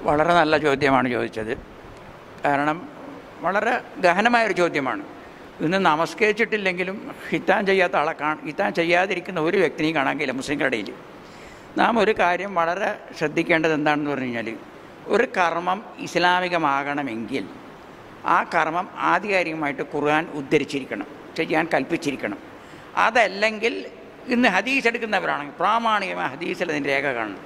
വളരെ നല്ല ചോദ്യമാണ് ചോദിച്ചത് കാരണം വളരെ ഗഹനമായൊരു ചോദ്യമാണ് ഇന്ന് നമസ്കരിച്ചിട്ടില്ലെങ്കിലും ഹിത്താൻ ചെയ്യാത്ത ആളെ കാ ഹിത്താൻ ചെയ്യാതിരിക്കുന്ന ഒരു വ്യക്തിനെയും കാണാൻ കഴിയില്ല മുസ്ലിങ്ങളുടെ ഇടയിൽ നാം ഒരു കാര്യം വളരെ ശ്രദ്ധിക്കേണ്ടത് എന്താണെന്ന് പറഞ്ഞു കഴിഞ്ഞാൽ ഒരു കർമ്മം ഇസ്ലാമികമാകണമെങ്കിൽ ആ കർമ്മം ആധികാരികമായിട്ട് ഖുർആൻ ഉദ്ധരിച്ചിരിക്കണം ചെയ്യാൻ കൽപ്പിച്ചിരിക്കണം അതല്ലെങ്കിൽ ഇന്ന് ഹദീസ് എടുക്കുന്നവരാണെങ്കിൽ പ്രാമാണികമായ ഹദീസിൽ അതിൻ്റെ രേഖ കാണണം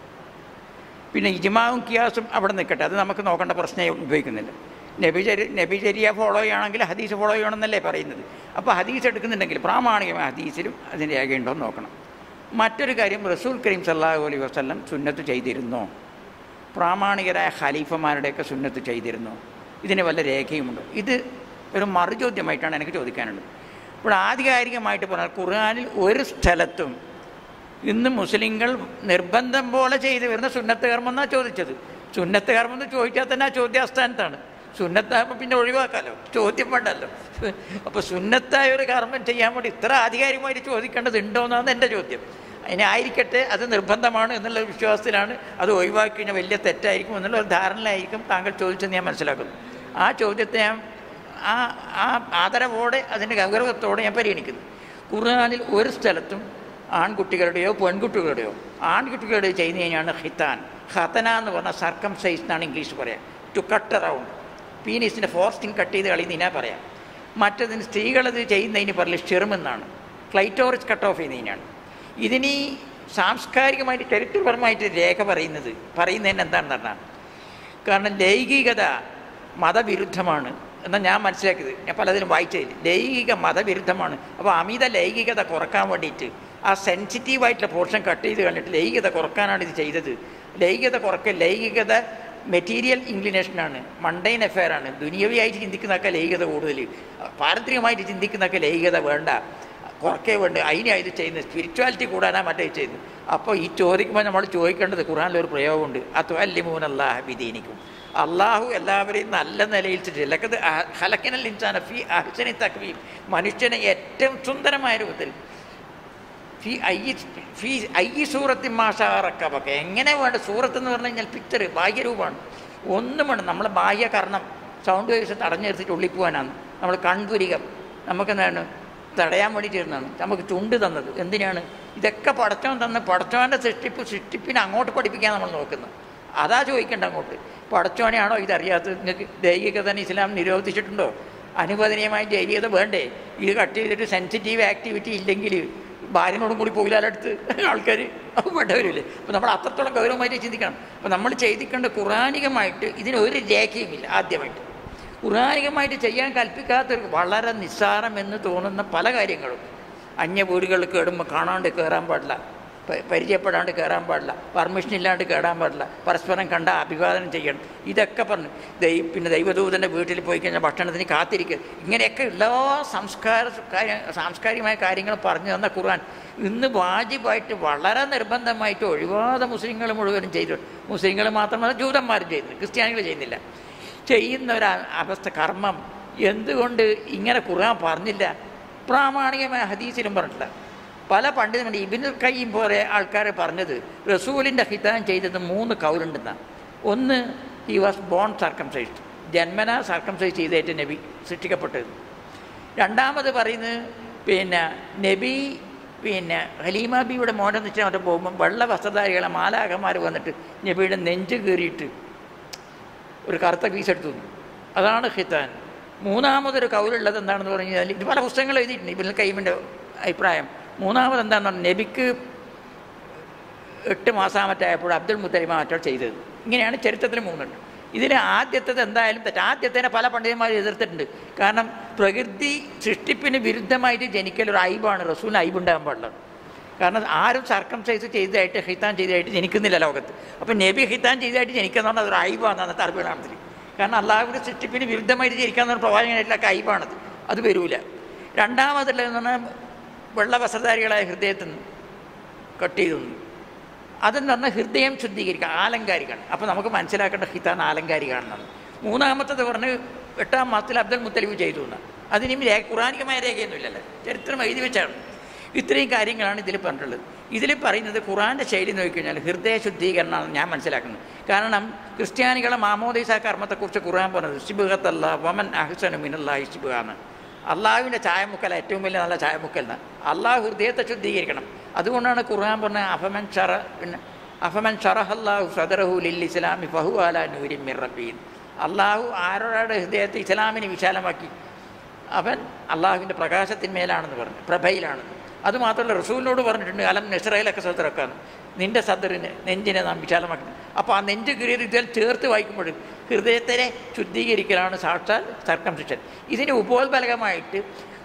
പിന്നെ ഇജ്മാവും കിയാസും അവിടെ നിൽക്കട്ടെ അത് നമുക്ക് നോക്കേണ്ട പ്രശ്നമേ ഉപയോഗിക്കുന്നില്ല നബിചരി നബിചര്യ ഫോളോ ചെയ്യുകയാണെങ്കിൽ ഹദീസ് ഫോളോ ചെയ്യണമെന്നല്ലേ പറയുന്നത് അപ്പോൾ ഹദീസ് എടുക്കുന്നുണ്ടെങ്കിൽ പ്രാമാണികമായ ഹദീസിലും അതിന് രേഖയുണ്ടോ എന്ന് നോക്കണം മറ്റൊരു കാര്യം റസൂൽ കരീം സല്ലാഹു അലൈഹി വസ്ലം സുന്നത്ത് ചെയ്തിരുന്നോ പ്രാമാണികരായ ഖലീഫമാരുടെയൊക്കെ സുന്നത്ത് ചെയ്തിരുന്നോ ഇതിന് വല്ല രേഖയുമുണ്ടോ ഇത് ഒരു മറുചോദ്യമായിട്ടാണ് എനിക്ക് ചോദിക്കാനുള്ളത് ഇപ്പോൾ ആധികാരികമായിട്ട് പറഞ്ഞാൽ ഖുർആാനിൽ ഒരു സ്ഥലത്തും ഇന്ന് മുസ്ലിങ്ങൾ നിർബന്ധം പോലെ ചെയ്തു വരുന്ന സുന്നത്ത് കർമ്മം എന്നാണ് ചോദിച്ചത് സുന്നത്ത് കർമ്മം എന്ന് ചോദിച്ചാൽ തന്നെ ആ ചോദ്യാസ്ഥാനത്താണ് സുന്നത്താകുമ്പോൾ പിന്നെ ഒഴിവാക്കാമല്ലോ ചോദ്യം വേണ്ടല്ലോ അപ്പോൾ സുന്നത്തായ ഒരു കർമ്മം ചെയ്യാൻ വേണ്ടി ഇത്ര ആധികാരികമായിട്ട് ചോദിക്കേണ്ടത് ഉണ്ടോ എന്നാണ് എൻ്റെ ചോദ്യം അതിനായിരിക്കട്ടെ അത് നിർബന്ധമാണ് എന്നുള്ള വിശ്വാസത്തിലാണ് അത് ഒഴിവാക്കി കഴിഞ്ഞാൽ വലിയ തെറ്റായിരിക്കും എന്നുള്ള ഒരു ധാരണയിലായിരിക്കും താങ്കൾ ചോദിച്ചെന്ന് ഞാൻ മനസ്സിലാക്കുന്നു ആ ചോദ്യത്തെ ഞാൻ ആ ആ ആദരവോടെ അതിൻ്റെ ഗൗരവത്തോടെ ഞാൻ പരിഗണിക്കുന്നു ഖുർആാനിൽ ഒരു സ്ഥലത്തും ആൺകുട്ടികളുടെയോ പെൺകുട്ടികളുടെയോ ആൺകുട്ടികളുടെയോ ചെയ്യുന്ന കഴിഞ്ഞാണ് ഹിത്താൻ ഹത്തന എന്ന് പറഞ്ഞാൽ സർക്കം സൈസ് എന്നാണ് ഇംഗ്ലീഷ് പറയാം ടു കട്ട് അറൗണ്ട് പീനീസിൻ്റെ ഫോർസ്റ്റിങ് കട്ട് ചെയ്ത് കളയുന്നതിനാ പറയാം മറ്റതിന് സ്ത്രീകളത് ചെയ്യുന്നതിന് പറയല് ഷിർമെന്നാണ് ക്ലൈറ്റോറിസ് കട്ട് ഓഫ് ചെയ്യുന്നതിനാണ് ഇതിന് ഈ സാംസ്കാരികമായിട്ട് ചരിത്രപരമായിട്ട് രേഖ പറയുന്നത് പറയുന്നതിന് എന്താണെന്ന് പറഞ്ഞാൽ കാരണം ലൈംഗികത മതവിരുദ്ധമാണ് എന്നാൽ ഞാൻ മനസ്സിലാക്കിയത് ഞാൻ പലതിലും വായിച്ചതിൽ ലൈംഗിക മതവിരുദ്ധമാണ് അപ്പോൾ അമിത ലൈംഗികത കുറക്കാൻ വേണ്ടിയിട്ട് ആ സെൻസിറ്റീവായിട്ടുള്ള പോർഷൻ കട്ട് ചെയ്ത് കണ്ടിട്ട് ലൈംഗികത കുറക്കാനാണ് ഇത് ചെയ്തത് ലൈംഗികത കുറക്കൽ ലൈംഗികത മെറ്റീരിയൽ ഇൻക്ലിനേഷനാണ് മണ്ടൈൻ ആണ് ദുനിയവിയായിട്ട് ചിന്തിക്കുന്നതൊക്കെ ലൈംഗികത കൂടുതൽ പാരമ്പര്യമായിട്ട് ചിന്തിക്കുന്നതൊക്കെ ലൈംഗികത വേണ്ട കുറക്കേ വേണ്ട അതിനാണ് ഇത് ചെയ്യുന്നത് സ്പിരിച്വാലിറ്റി കൂടാനാ മറ്റേ ചെയ്യുന്നത് അപ്പോൾ ഈ ചോദിക്കുമ്പോൾ നമ്മൾ ചോദിക്കേണ്ടത് ഖുറാനിലൊരു പ്രയോഗമുണ്ട് അത്വല്ലിമൂനല്ലാഹ വിദീനിക്കും അള്ളാഹു എല്ലാവരെയും നല്ല നിലയിൽ ചിലക്കത് ഹലക്കിനൽ ഇൻസാന ഫി അഹ്സനി തക്വീം മനുഷ്യനെ ഏറ്റവും സുന്ദരമായ രൂപത്തിൽ ഫി ഐ ഫി ഐ സൂറത്തി മാഷാറക്കവൊക്കെ എങ്ങനെ വേണ്ട സൂറത്ത് എന്ന് പറഞ്ഞു കഴിഞ്ഞാൽ പിക്ചർ ബാഹ്യരൂപമാണ് ഒന്നും വേണം നമ്മളെ ബാഹ്യകർണം സൗണ്ട് വേവ്സ് തടഞ്ഞു നിർത്തിയിട്ട് ഉള്ളിപ്പോവാനാണ് നമ്മൾ കൺപുരികം നമുക്കെന്താണ് തടയാൻ വേണ്ടിയിട്ടിരുന്നതാണ് നമുക്ക് ചുണ്ട് തന്നത് എന്തിനാണ് ഇതൊക്കെ പടച്ചവൻ തന്ന് പടച്ചവൻ്റെ സൃഷ്ടിപ്പ് സൃഷ്ടിപ്പിനെ അങ്ങോട്ട് പഠിപ്പിക്കാൻ നമ്മൾ നോക്കുന്നത് അതാ ചോദിക്കേണ്ട അങ്ങോട്ട് പടച്ചോനെയാണോ ഇതറിയാത്തത് നിങ്ങൾക്ക് ദൈവികത ഇസ്ലാം നിരോധിച്ചിട്ടുണ്ടോ അനുവദനീയമായ ജൈവികത വേണ്ടേ ഇത് കട്ട് ചെയ്തിട്ട് സെൻസിറ്റീവ് ആക്ടിവിറ്റി ഇല്ലെങ്കിൽ ഭാര്യനോടും കൂടി പോയില്ലാലടുത്ത് ആൾക്കാർ അത് വേണ്ടവരില്ലേ അപ്പോൾ നമ്മൾ അത്രത്തോളം ഗൗരവമായിട്ട് ചിന്തിക്കണം അപ്പോൾ നമ്മൾ ചെയ്തിക്കേണ്ട ഖുറാനികമായിട്ട് ഇതിന് ഒരു രേഖയുമില്ല ആദ്യമായിട്ട് ഖുറാനികമായിട്ട് ചെയ്യാൻ കൽപ്പിക്കാത്തൊരു വളരെ നിസ്സാരം എന്ന് തോന്നുന്ന പല കാര്യങ്ങളും അന്യ വീടുകളിൽ കയറുമ്പോൾ കാണാണ്ട് കയറാൻ പാടില്ല പരിചയപ്പെടാണ്ട് കയറാൻ പാടില്ല പെർമിഷൻ ഇല്ലാണ്ട് കയറാൻ പാടില്ല പരസ്പരം കണ്ട അഭിവാദനം ചെയ്യണം ഇതൊക്കെ പറഞ്ഞു ദൈവ പിന്നെ ദൈവദൂതൻ്റെ വീട്ടിൽ പോയി കഴിഞ്ഞാൽ ഭക്ഷണത്തിന് കാത്തിരിക്കുക ഇങ്ങനെയൊക്കെ എല്ലാ സംസ്കാര കാര്യ സാംസ്കാരികമായ കാര്യങ്ങൾ പറഞ്ഞു തന്ന ഖുർആൻ ഇന്ന് വാജിബായിട്ട് വളരെ നിർബന്ധമായിട്ട് ഒഴിവാതെ മുസ്ലിങ്ങൾ മുഴുവനും ചെയ്തു മുസ്ലിങ്ങൾ മാത്രമല്ല ജൂതന്മാരും ചെയ്യുന്നു ക്രിസ്ത്യാനികൾ ചെയ്യുന്നില്ല ചെയ്യുന്ന ഒരു അവസ്ഥ കർമ്മം എന്തുകൊണ്ട് ഇങ്ങനെ ഖുർആൻ പറഞ്ഞില്ല പ്രാമാണികമായ ഹദീസിലും പറഞ്ഞിട്ടില്ല പല പണ്ഡിതന്മാർ ഇബിന് കയ്യും പോലെ ആൾക്കാർ പറഞ്ഞത് റസൂലിൻ്റെ ഹിതാൻ ചെയ്തത് മൂന്ന് കൗലുണ്ടെന്നാണ് ഒന്ന് ഹി വാസ് ബോൺ സർക്കംസൈസ്ഡ് ജന്മന സർക്കംസൈസ് ചെയ്തേറ്റ് നബി സൃഷ്ടിക്കപ്പെട്ടത് രണ്ടാമത് പറയുന്നത് പിന്നെ നബി പിന്നെ ഹലീമ ബിയുടെ മോനെ നിശ്ചയം മറ്റേ പോകുമ്പോൾ വെള്ള വസ്ത്രധാരികളെ മാലാകന്മാർ വന്നിട്ട് നബിയുടെ നെഞ്ച് കീറിയിട്ട് ഒരു കറുത്ത പീസ് എടുത്തു അതാണ് ഹിത്താൻ മൂന്നാമതൊരു കൗലുള്ളത് എന്താണെന്ന് പറഞ്ഞു കഴിഞ്ഞാൽ ഇത് പല പുസ്തകങ്ങൾ എഴുതിയിട്ടുണ്ട് ഇബിൻ കൈമിൻ്റെ അഭിപ്രായം മൂന്നാമത് എന്താണെന്ന് പറഞ്ഞാൽ നബിക്ക് എട്ട് മാസാമറ്റായപ്പോൾ അബ്ദുൽ മുത്തലിമ മറ്റോ ചെയ്തത് ഇങ്ങനെയാണ് ചരിത്രത്തിൽ മൂന്നുണ്ട് ഇതിൽ ആദ്യത്തേത് എന്തായാലും തെറ്റ് ആദ്യത്തേനെ പല പണ്ഡിതന്മാർ എതിർത്തിട്ടുണ്ട് കാരണം പ്രകൃതി സൃഷ്ടിപ്പിന് വിരുദ്ധമായിട്ട് ജനിക്കൽ ഒരു ഐബാണ് റസൂലിന് ഐബുണ്ടാകാൻ പാടുള്ളത് കാരണം ആരും സർക്കംസൈസ് ചെയ്തതായിട്ട് ഹിത്താൻ ചെയ്തതായിട്ട് ജനിക്കുന്നില്ല ലോകത്ത് അപ്പം നബി ഹിത്താൻ ചെയ്തതായിട്ട് ജനിക്കുക പറഞ്ഞാൽ അതൊരു ഐബാണ് അന്നത്തെ അറബികളാണത്തിൽ കാരണം അള്ളാഹുവിൻ്റെ സൃഷ്ടിപ്പിന് വിരുദ്ധമായിട്ട് ജനിക്കാന്ന് പറഞ്ഞ പ്രവാചകനായിട്ടുള്ള ഐബാണത് അത് വരൂല രണ്ടാമതുള്ളതെന്ന് പറഞ്ഞാൽ വെള്ള വസ്ത്രധാരികളായ ഹൃദയത്തിൽ നിന്ന് കട്ട് ചെയ്തു അതെന്ന് പറഞ്ഞാൽ ഹൃദയം ശുദ്ധീകരിക്കുക ആലങ്കാരികാണ് അപ്പോൾ നമുക്ക് മനസ്സിലാക്കേണ്ട ഹിതാൻ ആലങ്കാരികാണെന്നാണ് മൂന്നാമത്തത് പറഞ്ഞ് എട്ടാം മാസത്തിൽ അബ്ദുൽ മുത്തലിബ് ചെയ്തു എന്നാണ് അതിനും രേ ഖുറാനികമായ രേഖയൊന്നുമില്ലല്ലോ ചരിത്രം എഴുതി വെച്ചാണ് ഇത്രയും കാര്യങ്ങളാണ് ഇതിൽ പറഞ്ഞിട്ടുള്ളത് ഇതിൽ പറയുന്നത് ഖുറാൻ്റെ ശൈലി നോക്കിക്കഴിഞ്ഞാൽ ഹൃദയ ശുദ്ധീകരണമാണ് ഞാൻ മനസ്സിലാക്കുന്നത് കാരണം ക്രിസ്ത്യാനികളെ മാമോദീസ കർമ്മത്തെക്കുറിച്ച് ഖുറാൻ പറഞ്ഞത് ശിബുഹത്തല്ല വമൻ അഹ്സനു മിനല്ലാഹി ശിബുഹ എന്ന് അള്ളാഹുവിൻ്റെ ചായമുക്കൽ ഏറ്റവും വലിയ നല്ല ചായമുക്കൽ എന്ന് അള്ളാഹു ഹൃദയത്തെ ശുദ്ധീകരിക്കണം അതുകൊണ്ടാണ് ഖുർആൻ പറഞ്ഞ അഫമൻ ഷറ പിന്നെ അഫമൻ ഷറഹല്ലാഹു സദറഹു ലിൽ ഇസ്ലാമി ഫഹു അല നൂരി മിർ റബ്ബീൻ അള്ളാഹു ആരോടെ ഹൃദയത്തെ ഇസ്ലാമിനെ വിശാലമാക്കി അവൻ അള്ളാഹുവിൻ്റെ പ്രകാശത്തിന്മേലാണെന്ന് പറഞ്ഞു പ്രഭയിലാണെന്ന് അതുമാത്രമല്ല റസൂലിനോട് പറഞ്ഞിട്ടുണ്ട് അലം നെസ്രയിലൊക്കെ സദറക്കാന്ന് നിന്റെ സദറിന് നെഞ്ചിനെ നാം വിശാലമാക്കുന്നു അപ്പോൾ ആ നെഞ്ച് കീറി ഇതിൽ ചേർത്ത് വായിക്കുമ്പോൾ ഹൃദയത്തിനെ ശുദ്ധീകരിക്കലാണ് സാക്ഷാൽ സർക്കംസിഷൻ ഇതിന് ഉപോത്ബലകമായിട്ട്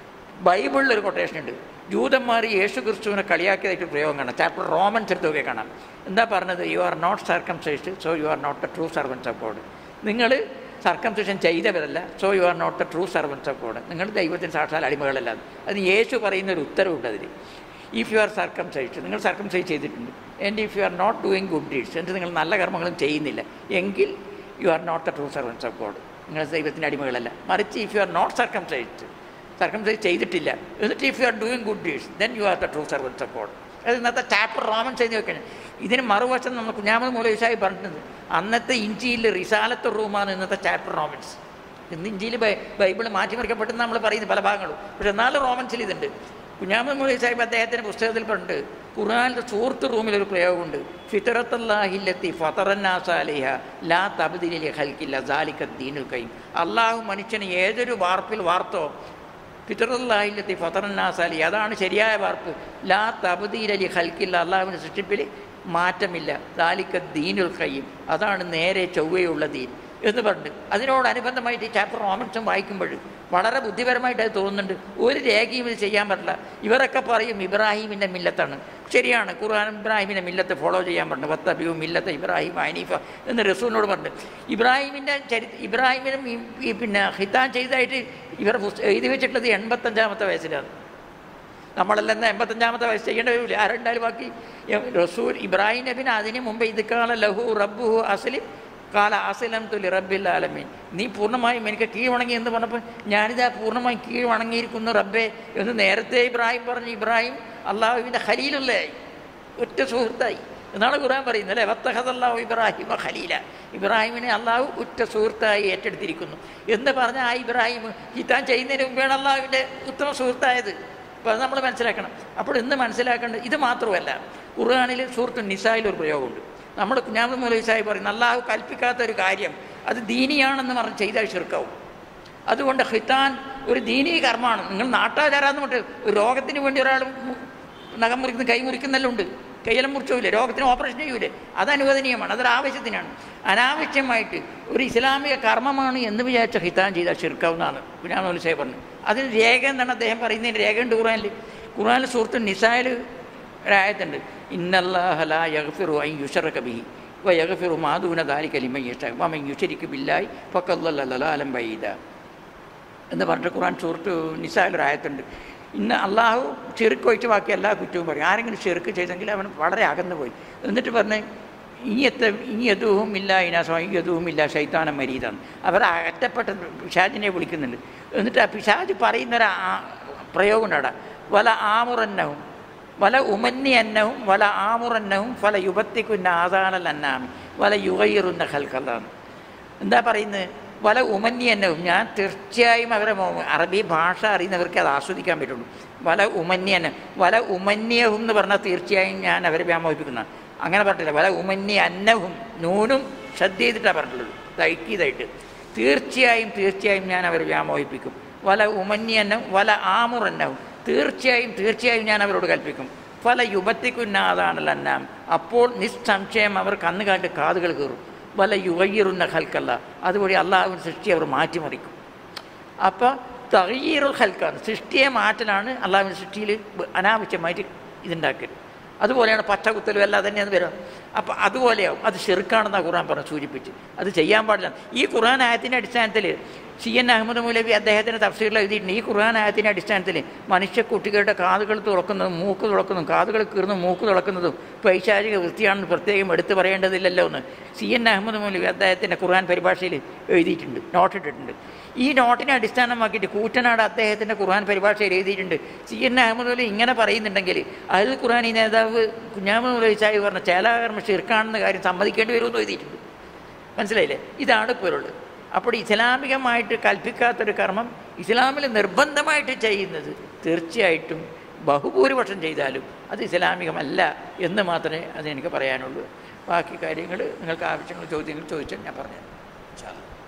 ബൈബിളിൽ ഒരു കൊട്ടേഷൻ ഉണ്ട് ജൂതന്മാർ യേശു ക്രിസ്തുവിനെ കളിയാക്കിയതായിട്ട് പ്രയോഗം കാണാം ചാപ്റ്റർ റോമൻസ് എടുത്തൊക്കെ കാണാം എന്താ പറഞ്ഞത് you are not circumcised so you are not a true servants of God നിങ്ങൾ സർക്കംസിഷൻ ചെയ്തവരല്ല so you are not a true servants of God നിങ്ങൾ ദൈവത്തിന് സാക്ഷാൽ അടിമകളല്ല അതിന് യേശു പറയുന്ന ഒരു ഉത്തരവുണ്ട് അതിൽ ഇഫ് യു ആർ സർക്കംസൈസ്ഡ് നിങ്ങൾ സർക്കംസൈസ് ചെയ്തിട്ടുണ്ട് and if you are not doing good deeds എന്നിട്ട് നിങ്ങൾ നല്ല കർമ്മങ്ങളും ചെയ്യുന്നില്ല എങ്കിൽ you are not a true servants of God നിങ്ങൾ ദൈവത്തിൻ്റെ അടിമകളല്ല മറിച്ച് if you are not circumcised circumcise ചെയ്തിട്ടില്ല എന്നിട്ട് if you are doing good deeds then you are the true servants of God അത് ഇന്നത്തെ ചാപ്റ്റർ റോമൻ ചെയ്ത് വെക്കണം ഇതിന് മറുവശം നമ്മൾ കുഞ്ഞാമത് മൂലവിശായി പറഞ്ഞിട്ടുണ്ട് അന്നത്തെ ഇഞ്ചിയിൽ റിസാലത്ത് റൂമാണ് ഇന്നത്തെ ചാപ്റ്റർ റോമൻസ് ഇന്ന് ഇഞ്ചിയിൽ ബൈബിൾ മാറ്റിമറിക്കപ്പെട്ടെന്ന് നമ്മൾ പറയുന്നത് പല ഭാഗങ്ങളും പക്ഷെ എന്നാലും റോമൻസിൽ ഇതുണ്ട് കുഞ്ഞാമത് മൂലി സാഹിബ് അദ്ദേഹത്തിൻ്റെ പുസ്തകത്തിൽ പറഞ്ഞിട്ട് ഖുർആാനിൻ്റെ സുഹൃത്ത് റൂമിലൊരു പ്രയോഗമുണ്ട് ഫിത്തറത്തല്ലാഹില്ലത്തി ഫതറന്നാസാലിഹ ലാ തബദിലി ഹൽക്കില്ല സാലിക്ക ദീനുൽ കൈം അള്ളാഹു മനുഷ്യനെ ഏതൊരു വാർപ്പിൽ വാർത്തോ ഫിത്തറല്ലാഹില്ലത്തി ഫതറന്നാസാലി അതാണ് ശരിയായ വാർപ്പ് ലാ തബദീലി ഹൽക്കില്ല അള്ളാഹുവിൻ്റെ സൃഷ്ടിപ്പിൽ മാറ്റമില്ല ദാലിക്ക ദീനുൽ കയ്യും അതാണ് നേരെ ചൊവ്വയുള്ള ദീൻ എന്ന് പറഞ്ഞു അതിനോടനുബന്ധമായിട്ട് ഈ ചാപ്റ്റർ റോമൻസും വായിക്കുമ്പോൾ വളരെ ബുദ്ധിപരമായിട്ട് അത് തോന്നുന്നുണ്ട് ഒരു രേഖയും ഇത് ചെയ്യാൻ പറ്റില്ല ഇവരൊക്കെ പറയും ഇബ്രാഹിമിൻ്റെ മില്ലത്താണ് ശരിയാണ് ഖുർആൻ ഇബ്രാഹിമിൻ്റെ മില്ലത്ത് ഫോളോ ചെയ്യാൻ പറഞ്ഞു വത്തബിയു മില്ലത്ത് ഇബ്രാഹിം ഹനീഫ എന്ന് റസൂലിനോട് പറഞ്ഞു ഇബ്രാഹിമിൻ്റെ ചരി ഇബ്രാഹിമിനും ഈ- ഈ പിന്നെ ഹിത്താൻ ചെയ്തതായിട്ട് ഇവർ പുസ്ത- എഴുതി വെച്ചിട്ടുള്ളത് എൺപത്തഞ്ചാമത്തെ വയസ്സിലാണ് നമ്മളെല്ലാം ഇന്ന് എൺപത്തഞ്ചാമത്തെ വയസ്സ് ചെയ്യേണ്ട വരില്ല ആരുണ്ടായാലും ബാക്കി എ- റസൂൽ ഇബ്രാഹിം നബിന് അതിന് മുമ്പ് ഇത് കാല ലഹു റബ്ബുഹു അസ്ലിം കാല അസ്ലം തുലി റബ്ബിൽ ആലമീൻ നീ പൂർണ്ണമായും എനിക്ക് കീഴ്വണങ്ങി എന്ന് പറഞ്ഞപ്പോൾ ഞാനിതാ പൂർണ്ണമായും കീഴ്വണങ്ങിയിരിക്കുന്നു റബ്ബേ എന്ന് നേരത്തെ ഇബ്രാഹിം പറഞ്ഞു ഇബ്രാഹിം അള്ളാഹുവിൻ്റെ ഖലീലുള്ളയായി ഒറ്റ സുഹൃത്തായി എന്നാണ് ഖുർആൻ പറയുന്നത് അല്ലേ വത്തഹദല്ലാഹു ഇബ്രാഹിമ ഖലീല ഇബ്രാഹിമിനെ അള്ളാഹു ഉറ്റ സുഹൃത്തായി ഏറ്റെടുത്തിരിക്കുന്നു എന്ന് പറഞ്ഞ ആ ഇബ്രാഹിം ഹിത്താൻ ചെയ്യുന്നതിന് മുമ്പാണ് അള്ളാഹുവിൻ്റെ ഉത്തമ സുഹൃത്തായത് അപ്പോൾ അത് നമ്മൾ മനസ്സിലാക്കണം അപ്പോൾ ഇന്ന് മനസ്സിലാക്കേണ്ടത് ഇത് മാത്രമല്ല ഖുർആാനിൽ സൂറത്തു നിസായിൽ ഒരു പ്രയോഗമുണ്ട് നമ്മൾ കുഞ്ഞാമത് മൗലവി സാഹിബ് പറയുന്നത് അള്ളാഹു കൽപ്പിക്കാത്ത ഒരു കാര്യം അത് ദീനിയാണെന്ന് പറഞ്ഞ് ചെയ്താൽ ചെറുക്കാവും അതുകൊണ്ട് ഹിത്താൻ ഒരു ദീനീ കർമ്മമാണ് നിങ്ങൾ നാട്ടാചാരാന്ന് പറഞ്ഞിട്ട് ഒരു രോഗത്തിന് വേണ്ടി ഒരാൾ മു- നഖം മുറിക്കുന്ന കൈ മുറിക്കുന്നെല്ലാം ഉണ്ട് കൈയെല്ലാം മുറിച്ചൂലേ രോഗത്തിന് ഓപ്പറേഷൻ ചെയ്യൂലേ അത് അനുവദനീയമാണ് അതൊരു ആവശ്യത്തിനാണ് അനാവശ്യമായിട്ട് ഒരു ഇസ്ലാമിക കർമ്മമാണ് എന്ന് വിചാരിച്ച ഹിത്താൻ ചെയ്താൽ ചെറുക്കാവുന്നതാണ് കുഞ്ഞാമ സാഹിബ് പറഞ്ഞു അതിന് രേഖ എന്താണ് അദ്ദേഹം പറയുന്നതിന് രേഖയുണ്ട് ഖുറാനിൽ ഖുറാനിൽ സുഹൃത്ത് നിസായിൽ ഒരായത്തുണ്ട് ഇന്നല്ലാഹല യഗ്ഫിറു അൻ യുഷറക ബിഹി വ യഗ്ഫിറു മാദൂന ദാലിക ലിമൻ യശാ വമൻ യുശരികു ബില്ലാഹി ഫഖദ്ദല്ല ലലാലൻ ബഈദ എന്ന് പറഞ്ഞിട്ട് ഖുർആൻ സുഹൃത്ത് നിസായിൽ ഒരായത്തുണ്ട് ഇന്ന് അള്ളാഹു ചെറുക്ക് ഒഴിച്ച് ബാക്കി എല്ലാ കുറ്റവും പറയും ആരെങ്കിലും ചെറുക്ക് ചെയ്തെങ്കിൽ അവൻ വളരെ അകന്നു പോയി എന്നിട്ട് പറഞ്ഞ് ഈ എത്ത ഈ യദുവും ഇല്ല ഇനാസോ ഈ യദുവും ഇല്ല ശൈത്താനം മരീതാണ് അവർ അകറ്റപ്പെട്ട പിശാജിനെ വിളിക്കുന്നുണ്ട് എന്നിട്ട് ആ പിശാജ് പറയുന്നൊരു ആ- പ്രയോഗം ഉണ്ടാ വല ആമുറന്നവും വല ഉമന്നി അന്നവും വല ആമുറന്നവും ഫല യുബത്തിക്കുന്ന ആദാനൽ അന്നാമി വല യുഗയിരുന്ന ഹൽക്കല്ലാണ് എന്താ പറയുന്നത് വല ഉമന്യന്നവും ഞാൻ തീർച്ചയായും അവരെ മോ- അറബി ഭാഷ അറിയുന്നവർക്ക് അത് ആസ്വദിക്കാൻ പറ്റുള്ളൂ വല ഉമന്യന വല ഉമന്യവും എന്ന് പറഞ്ഞാൽ തീർച്ചയായും ഞാൻ അവരെ വ്യാമോഹിപ്പിക്കുന്ന അങ്ങനെ പറഞ്ഞില്ല വല ഉമന്യ അന്നവും നൂനും ശ്രദ്ധ ചെയ്തിട്ടാണ് പറഞ്ഞിട്ടുള്ളത് തൈക്കീതായിട്ട് തീർച്ചയായും തീർച്ചയായും ഞാൻ അവരെ വ്യാമോഹിപ്പിക്കും വല ഉമന്യന്നും വല ആമുറന്നവും തീർച്ചയായും തീർച്ചയായും ഞാൻ അവരോട് കൽപ്പിക്കും പല യുവത്തിക്കുന്നാതാണല്ലോ അന്നാം അപ്പോൾ നിസ്സംശയം അവർ കന്നുകാട്ട് കാതുകൾ കീറും വല യുവയ്യറുന്ന ഹൽക്കല്ല അതുവഴി അള്ളാഹുവിൻ സൃഷ്ടി അവർ മാറ്റിമറിക്കും അപ്പോൾ തകീറുൽ ഹൽക്കാണ് സൃഷ്ടിയെ മാറ്റലാണ് അള്ളാഹുവിൻ്റെ സൃഷ്ടിയിൽ അനാവശ്യമായിട്ട് ഇതുണ്ടാക്കൽ അതുപോലെയാണ് പച്ചകുത്തലും എല്ലാം തന്നെയാണ് വരും അപ്പോൾ അതുപോലെയാവും അത് ഷെറുക്കാണെന്നാണ് ഖുർആൻ പറഞ്ഞ് സൂചിപ്പിച്ച് അത് ചെയ്യാൻ പാടില്ല ഈ ഖുർആൻ ആയത്തിൻ്റെ അടിസ്ഥാനത്തിൽ സി എൻ അഹമ്മദ് മൗലവി അദ്ദേഹത്തിൻ്റെ തഫ്സീറിൽ എഴുതിയിട്ടുണ്ട് ഈ ഖുർആൻ ആയത്തിൻ്റെ അടിസ്ഥാനത്തിൽ മനുഷ്യ കുട്ടികളുടെ കാതുകൾ തുറക്കുന്നതും മൂക്ക് തുറക്കുന്നതും കാതുകൾ കീറുന്നതും മൂക്ക് തുറക്കുന്നതും പൈശാചിക വൃത്തിയാണെന്ന് പ്രത്യേകം എടുത്തു പറയേണ്ടതില്ലല്ലോ എന്ന് സി എൻ അഹമ്മദ് മൗലവി അദ്ദേഹത്തിൻ്റെ ഖുർആൻ പരിഭാഷയിൽ എഴുതിയിട്ടുണ്ട് നോട്ടിട്ടിട്ടുണ്ട് ഈ നോട്ടിനെ അടിസ്ഥാനമാക്കിയിട്ട് കൂറ്റനാട് അദ്ദേഹത്തിൻ്റെ ഖുർആൻ പരിഭാഷയിൽ എഴുതിയിട്ടുണ്ട് സി എൻ അഹമ്മദ് അലി ഇങ്ങനെ പറയുന്നുണ്ടെങ്കിൽ അതിൽ ഖുർആൻ ഈ നേതാവ് കുഞ്ഞാമത് അലി സാഹിബ് പറഞ്ഞ ചേലാകർമ്മ ഷിർക്കാണെന്ന കാര്യം സമ്മതിക്കേണ്ടി വരുമെന്ന് എഴുതിയിട്ടുണ്ട് മനസ്സിലായില്ലേ ഇതാണ് പൊരുൾ അപ്പോൾ ഇസ്ലാമികമായിട്ട് കൽപ്പിക്കാത്തൊരു കർമ്മം ഇസ്ലാമിൽ നിർബന്ധമായിട്ട് ചെയ്യുന്നത് തീർച്ചയായിട്ടും ബഹുഭൂരിപക്ഷം ചെയ്താലും അത് ഇസ്ലാമികമല്ല എന്ന് മാത്രമേ അത് എനിക്ക് പറയാനുള്ളൂ ബാക്കി കാര്യങ്ങൾ നിങ്ങൾക്ക് ആവശ്യങ്ങൾ ചോദ്യങ്ങൾ ചോദിച്ചാൽ ഞാൻ പറഞ്ഞു